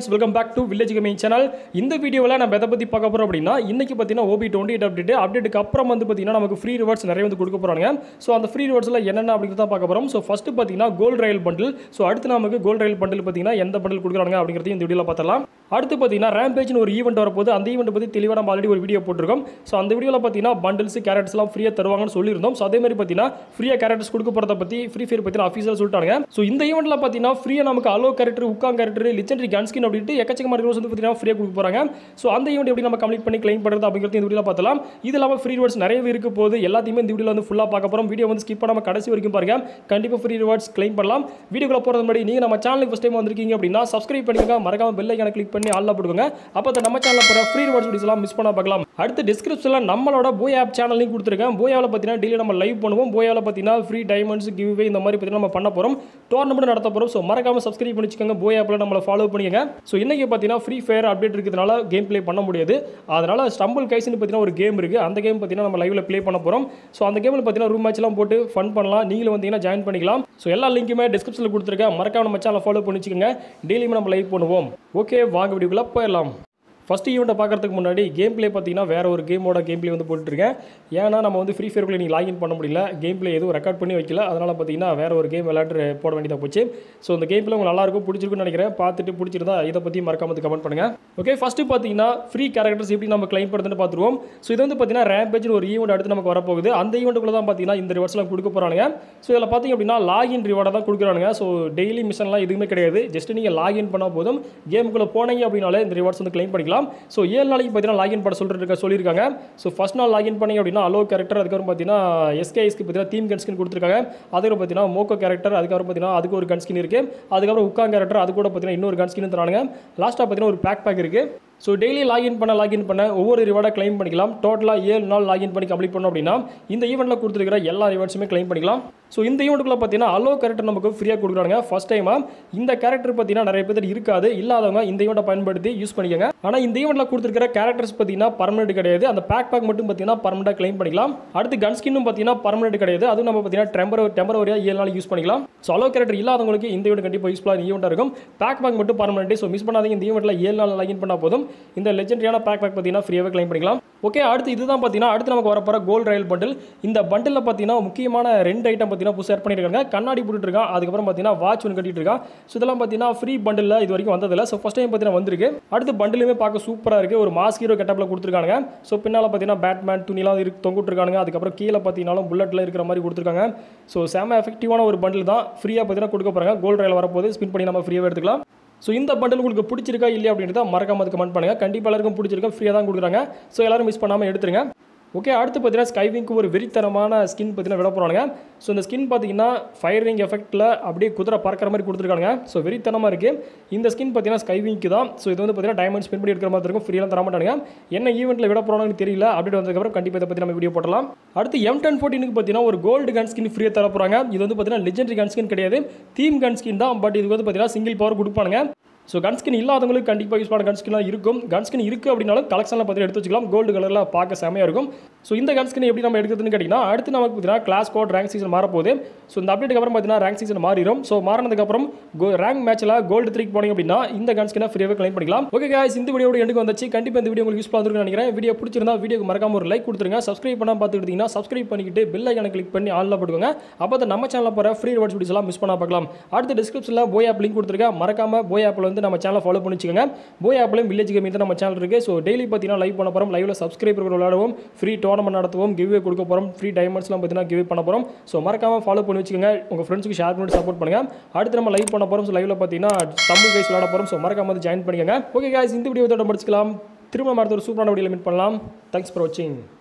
friends welcome back to village coming channel இந்த வீடியோவில் நம்ம எதை பற்றி பார்க்க போகிறோம் அப்படின்னா இன்னைக்கு பார்த்தீங்கன்னா ஓபி டுவெண்ட்டி எயிட் அப்டேட் அப்டேட்டுக்கு அப்புறம் வந்து பார்த்தீங்கன்னா நமக்கு ஃப்ரீ ரிவார்ட்ஸ் நிறைய வந்து கொடுக்க போகிறாங்க ஸோ அந்த ஃப்ரீ ரிவார்ட்ஸில் என்னென்ன அப்படிங்கிறத பார்க்க போகிறோம் ஸோ ஃபஸ்ட்டு பார்த்தீங்கன்னா கோல்ட் ரயில் பண்டில் ஸோ அடுத்து நமக்கு கோல்ட் ரயில் பண்டில் பார்த்தீங்கன்னா எந்த பண்டில் கொடுக்குறாங்க அப்படிங்கிறதையும் இந்த வீடியோவில் பார்த்தலாம் அடுத்து பார்த்தீங்கன்னா ரேம்பேஜ்னு ஒரு ஈவெண்ட் வரப்போது அந்த ஈவெண்ட் பற்றி தெளிவாக நம்ம ஆல்ரெடி ஒரு வீடியோ போட்டிருக்கோம் ஸோ அந்த வீடியோவில் பார்த்தீங்கன்னா பண்டில்ஸ் கேரக்டர்ஸ்லாம் ஃப்ரீயாக தருவாங்கன்னு சொல்லியிருந்தோம் ஸோ அதே மாதிரி பார்த்தீங்கன்னா ஃப்ரீயாக கேரக்டர்ஸ் கொடுக்க போகிறத பற்றி ஃப்ரீ ஃபயர் பற்றி அஃபீஷியல் சொல்லிட்டாங்க ஸோ இந்த ஈவெண்ட்டில் பார்த்தீங்கன்னா ஃப்ரீயாக நமக்கு அலோ கேரக்டர் உக்காங் கேரக்டர் லிச்சன்ட்ரி கன்ஸ்கின் அப்படின்ட்டு எக்கச்சக்கமான ரிவார்ட்ஸ் வந்து பார்த்தீங்கன்னா ஃப்ரீயாக கொடுக்க போகிறாங்க ஸோ அந்த ஈவெண்ட் எப்படி நம்ம கம்ப்ளீட் பண்ணி கிளைம் பண்ணுறது அப்படிங்கிறது இந்த வீடியோவில் பார்த்தலாம் இது இல்லாமல் ஃப்ரீ ரிவார்ட்ஸ் நிறையவே இருக்க போது எல்லாத்தையுமே இந்த வீடியோவில் வந்து ஃபுல்லாக பார்க்க போகிறோம் வீடியோ வந்து ஸ்கிப் பண்ணாமல் கடைசி வரைக்கும் பாருங்க கண்டிப்பாக ஃப்ரீ ரிவார்ட்ஸ் கிளைம் பண்ணலாம் வீடியோக்குள்ள போகிறது முன்னாடி நீங்கள் நம்ம சேனலுக்கு ஃபஸ்ட் டைம் வந்திருக்கீங்க அப்படின்னா சப்ஸ்கிரைப் பண்ணிக்கோங்க மறக்காம பெல் ஐக்கான கிளிக் பண்ணி ஆல்ல போட்டுக்கோங்க அப்போ தான் நம்ம சேனலில் போகிற ஃப்ரீ ரிவார்ட்ஸ் வீடியோஸ் எல்லாம் மிஸ் பண்ண பார்க்கலாம் அடுத்து டிஸ்கிரிப்ஷனில் நம்மளோட போய் ஆப் சேனல் லிங்க் கொடுத்துருக்கேன் போயாவில் பார்த்தீங்கன்னா டெய்லி நம்ம லைவ் பண்ணுவோம் போயாவில் பார்த்தீங்கன்னா ஃப்ரீ டைமண்ட்ஸ் கிவ்வே இந்த மாதிரி பார்த்தீங்கன்னா நம்ம பண்ண போகிறோம் டோர்னமெண்ட் நடத்த போகிறோம் ஸோ மறக்காம சப்ஸ்கிரைப் பண்ணி வச்சுக்கோங்க போய் ஆப்பில் நம்மளை ஃபாலோ பண்ணிக்கங்க ஸோ இன்றைக்கி பார்த்தீங்கன்னா ஃப்ரீ ஃபயர் அப்டேட் இருக்கிறதுனால கேம் ப்ளே பண்ண முடியாது அதனால் ஸ்டம்பிள் கைஸ்னு பார்த்தீங்கன்னா ஒரு கேம் இருக்குது அந்த கேம் பார்த்தீங்கன்னா நம்ம லைவில் ப்ளே பண்ண போகிறோம் ஸோ அந்த கேமில் பார்த்தீங்கன்னா ரூம் மேட்ச்லாம் போட்டு ஃபன் பண்ணலாம் நீங்களும் வந்தீங்கன்னா ஜாயின் பண்ணிக்கலாம் ஸோ எல்லா லிங்க்குமே டிஸ்கிரிப்ஷனில் கொடுத்துருக்கேன் மறக்காம நம்ம சேனலை ஃபாலோ பண்ணி வச்சுக்கோங்க டெய்லியுமே நம்ம லைவ் பண்ணுவோம் ஓகே வாங்க வீடியோக்குள்ளே போயிடலாம் ஃபஸ்ட் ஈவெண்ட்டை பார்க்கறதுக்கு முன்னாடி கேம் ப்ளே பார்த்தீங்கன்னா வேறு ஒரு கேமோட கேம் ப்ளே வந்து போட்டுருக்கேன் ஏன்னா நம்ம வந்து ஃப்ரீ ஃபயர்க்குள்ளே நீங்கள் லாகின் பண்ண முடியல கேம் ப்ளே எதுவும் ரெக்கார்ட் பண்ணி வைக்கல அதனால் பார்த்தீங்கன்னா வேறு ஒரு கேம் விளையாட்டு போட வேண்டியதாக போச்சு ஸோ இந்த கேம் ப்ளே உங்களுக்கு நல்லாயிருக்கும் பிடிச்சிருக்குன்னு நினைக்கிறேன் பார்த்துட்டு பிடிச்சிருந்தா இதை பற்றி மறக்காம வந்து கமெண்ட் பண்ணுங்கள் ஓகே ஃபஸ்ட்டு பார்த்தீங்கன்னா ஃப்ரீ கேரக்டர்ஸ் எப்படி நம்ம கிளைம் பண்ணுறதுன்னு பார்த்துருவோம் ஸோ இது வந்து பார்த்தீங்கன்னா ரேம்பேஜ்னு ஒரு ஈவெண்ட் அடுத்து நமக்கு வரப்போகுது அந்த ஈவெண்ட்டுக்குள்ள தான் பார்த்தீங்கன்னா இந்த ரிவார்ட்ஸ்லாம் கொடுக்க போகிறாங்க ஸோ இதில் பார்த்தீங்க அப்படின்னா லாகின் ரிவார்டை தான் கொடுக்குறாங்க ஸோ டெய்லி மிஷன்லாம் எதுவுமே கிடையாது ஜஸ்ட் நீங்கள் லாகின் பண்ணால் போதும் கேமுக்குள்ளே போனீங்க அப்படின்னாலே இந்த ரிவார்ட்ஸ் வந்து கிளைம் பண்ணிக்கலாம் ஸோ ஏழு நாளைக்கு பார்த்தீங்கன்னா லாகின் பண்ண சொல்லிட்டு சொல்லியிருக்காங்க ஸோ ஃபஸ்ட் நாள் லாகின் பண்ணீங்க அப்படின்னா அலோ கேரக்டர் அதுக்கப்புறம் பார்த்தீங்கன்னா எஸ்கேஎஸ்க்கு பார்த்தீங்கன்னா தீம் கன் ஸ்கின் கொடுத்துருக்காங்க அதுக்கப்புறம் பார்த்தீங்கன்னா மோக்கோ கேரக்டர் அதுக்கப்புறம் பார்த்தீங்கன்னா அதுக்கு ஒரு கன் ஸ்கின் இருக்குது அதுக்கப்புறம் உக்காங் கேரக்டர் அது கூட பார்த்தீங்கன்னா இன்னொரு கன் ஸ்கின் தரானுங்க லாஸ்ட்டாக பார்த்தீங்கன்னா ஒரு பேக் பேக் இருக்குது ஸோ டெய்லி லாகின் பண்ண லாகின் பண்ண ஒவ்வொரு ரிவார்டாக கிளைம் பண்ணிக்கலாம் டோட்டலாக ஏழு நாள் லாகின் பண்ணி கம்ப்ளீட் பண்ணோம் அப்படின்னா இந்த ஈவெண்ட்டில் கொடுத்துருக்கிற எல்லா ரிவார்ட்ஸுமே கிளைம் பண்ணிக்கலாம் ஸோ இந்த ஈவெண்ட்டுக்குள்ள பார்த்தீங்கன்னா அலோ கேரக்டர் நமக்கு ஃப்ரீயாக கொடுக்குறாங்க ஃபஸ்ட் டைமாக இந்த கேரக்டர் பார்த்தீங்கன்னா நிறைய பேர் இருக்காது இல்லாதவங்க இந்த ஈவெண்ட்டை பயன்படுத்தி யூஸ் பண்ணிக்கோங்க ஆனால் இந்த ஈவெண்ட்டில் கொடுத்துருக்கிற கேரக்டர்ஸ் பார்த்தீங்கன்னா பர்மனெண்ட் கிடையாது அந்த பேக் பேக் மட்டும் பார்த்தீங்கன்னா பர்மனெண்ட்டாக கிளைம் பண்ணிக்கலாம் அடுத்து கன் ஸ்கின்னும் பார்த்தீங்கன்னா பர்மனெண்ட் கிடையாது அதுவும் நம்ம பார்த்தீங்கன்னா டெம்பரவரி டெம்பரவரியாக ஏழு நாள் யூஸ் பண்ணிக்கலாம் ஸோ அலோ கேரக்டர் இல்லாதவங்களுக்கு இந்த ஈவெண்ட் கண்டிப்பாக யூஸ்ஃபுல்லாக ஈவெண்ட்டாக இருக்கும் பேக் பேக் மட்டும் பர்மனெண்ட் ஸோ மிஸ் பண்ணாதீங்க இந்த ஈவெண்ட்டில் ஏழு நாள் லாகின் பண்ணால் போதும் இந்த லெஜெண்டரியான பேக் பேக் பார்த்தீங்கன்னா ஃப்ரீயாகவே கிளைம் பண்ணிக்கலாம் ஓகே அடுத்து இதுதான் பார்த்தீங்கன்னா அடுத்து நமக்கு வரப்போகிற கோல்ட் ரயில் பண்டில் இந்த பண்டிலில் பார்த்தீங்கன்னா முக்கியமான ரெண்டு ஐட்டம் பார்த்தீங்கன்னா புதுசாக ஆட் பண்ணியிருக்காங்க கண்ணாடி போட்டுட்டு இருக்கான் அதுக்கப்புறம் பார்த்தீங்கன்னா வாட்ச் ஒன்று கட்டிட்டு இருக்கான் ஸோ இதெல்லாம் பார்த்தீங்கன்னா ஃப்ரீ பண்டில் இது வரைக்கும் வந்ததில்லை ஸோ ஃபஸ்ட் டைம் பார்த்தீங்கன்னா வந்திருக்கு அடுத்து பண்டிலுமே பார்க்க சூப்பராக இருக்குது ஒரு மாஸ்க் ஹீரோ கெட்டப்பில் கொடுத்துருக்காங்க ஸோ பின்னால் பார்த்தீங்கன்னா பேட்மேன் துணிலாம் இருக்கு தொங்கிட்டுருக்காங்க அதுக்கப்புறம் கீழே பார்த்தீங்கன்னாலும் புல்லட்டில் இருக்கிற மாதிரி கொடுத்துருக்காங்க ஸோ செம எஃபெக்டிவான ஒரு பண்டில் தான் ஃப்ரீயாக பார்த்தீங்கன்னா கொடுக்க போகிறாங்க கோல்ட் ரயில் வரப்போது ஸ்பின் பண்ணி நம்ம ஃப்ரீயாக எடுத்துக்கலாம் ஸோ இந்த பண்டில் உங்களுக்கு பிடிச்சிருக்கா இல்லையா அப்படின்றத மறக்காம அது கமெண்ட் பண்ணுங்கள் கண்டிப்பாக எல்லாருக்கும் பிடிச்சிருக்கா ஃப்ரீயாக தான் கொடுக்குறாங்க ஸோ எல்லாரும் மிஸ் பண்ணாமல் எடுத்துருங்க ஓகே அடுத்து பார்த்தீங்கன்னா ஸ்கைவிங்க்கு ஒரு வெறித்தனமான ஸ்கின் பார்த்தீங்கன்னா விட போகிறாங்க ஸோ இந்த ஸ்கின் பார்த்தீங்கன்னா ஃபயரிங் எஃபெக்ட்டில் அப்படியே குதிரை பறக்கிற மாதிரி கொடுத்துருக்காங்க ஸோ வெறித்தனமாக இருக்குது இந்த ஸ்கின் பார்த்தீங்கன்னா ஸ்கைவிங்க்கு தான் ஸோ இது வந்து பார்த்தீங்கன்னா டைமண்ட் ஸ்பின் பண்ணி எடுக்கிற மாதிரி இருக்கும் ஃப்ரீலாம் தர மாட்டாங்க என்ன ஈவெண்ட்டில் விட போகிறாங்கன்னு தெரியல அப்டேட் வந்ததுக்கப்புறம் கண்டிப்பாக இதை பற்றி நம்ம வீடியோ போடலாம் அடுத்து எம் டென் ஃபோர்டீனுக்கு பார்த்தீங்கன்னா ஒரு கோல்டு கன் ஸ்கின் ஃப்ரீயாக தர போகிறாங்க இது வந்து பார்த்தீங்கன்னா லெஜெண்டரி கன் ஸ்கின் கிடையாது தீம் கன் ஸ்கின் தான் பட் இது வந்து பார்த்தீங்கன்னா சிங்கிள் பவர் கொடுப்பானுங்க ஸோ கன்ஸ்கின் இல்லாதவங்களுக்கு கண்டிப்பாக யூஸ் பண்ண கன்ஸ்கின்லாம் இருக்கும் கன்ஸ்கின் இருக்குது அப்படின்னாலும் கலெக்ஷனில் பார்த்து எடுத்து வச்சுக்கலாம் கோல்டு கலரில் பார்க்க செமையாக இருக்கும் ஸோ இந்த கன்ஸ்கின் எப்படி நம்ம எடுக்கிறதுன்னு கேட்டிங்கன்னா அடுத்து நமக்கு பார்த்தீங்கன்னா கிளாஸ் கோட் ரேங்க் சீசன் மாறப்போகுது ஸோ இந்த அப்டேட்டுக்கு அப்புறம் பார்த்தீங்கன்னா ரேங்க் சீசன் மாறிடும் ஸோ மாறினதுக்கப்புறம் கோ ரேங்க் மேட்ச்சில் கோல்டு த்ரீக்கு போனீங்க அப்படின்னா இந்த கன்ஸ்கினை ஃப்ரீயாகவே கிளைம் பண்ணிக்கலாம் ஓகே guys இந்த வீடியோட எனக்கு வந்துச்சு கண்டிப்பாக இந்த வீடியோ உங்களுக்கு யூஸ்ஃபுல்லாக இருக்குன்னு நினைக்கிறேன் வீடியோ பிடிச்சிருந்தா வீடியோக்கு மறக்காம ஒரு லைக் கொடுத்துருங்க சப்ஸ்கிரைப் பண்ணால் பார்த்துக்கிட்டீங்கன்னா சப்ஸ்கிரைப் பண்ணிக்கிட்டு பெல் ஐக்கான கிளிக் பண்ணி ஆன்ல போட்டுக்கோங்க அப்போ தான் நம்ம சேனலில் போகிற ஃப்ரீ ரிவார்ட்ஸ் வீடியோஸ் எல்லாம் மிஸ் பண்ணா பார்க்கலாம் அடுத்த டிஸ்கிரிப்ஷனில் போய் ஆப் லிங்க் கொடுத்துருக்கேன் மறக்காம போய் ஆப்பில் வந்து நம்ம சேனலை ஃபாலோ பண்ணி வச்சுக்கோங்க போய் ஆப்லையும் வில்லேஜ் கேமிங் தான் நம்ம சேனல் இருக்குது ஸோ டெய்லி பார்த்தீங்கன்னா லைவ் பண்ண போகிறோம் லைவில் சப்ஸ்கிரைபர் விளையாடுவோம் ஃப்ரீ டோர்னமெண்ட் நடத்துவோம் கிவ்வே கொடுக்க போகிறோம் ஃப்ரீ டைமண்ட்ஸ்லாம் பார்த்தீங்கன்னா கிவ்வே பண்ண போகிறோம் ஸோ மறக்காம ஃபாலோ பண்ணி வச்சுக்கோங்க உங்கள் ஃப்ரெண்ட்ஸுக்கு ஷேர் பண்ணி சப்போர்ட் பண்ணுங்கள் அடுத்து நம்ம லைவ் பண்ண போகிறோம் ஸோ லைவில் பார்த்தீங்கன்னா தமிழ் கைஸ் விளையாட போகிறோம் ஸோ மறக்காம வந்து ஜாயின் பண்ணிக்கோங்க ஓகே guys இந்த வீடியோ இதோட முடிச்சுக்கலாம் திரும்ப அடுத்த ஒரு சூப்பரான வீடியோ மீட் பண்ணலாம் தேங்க்ஸ் ஃபார் வாட்சிங்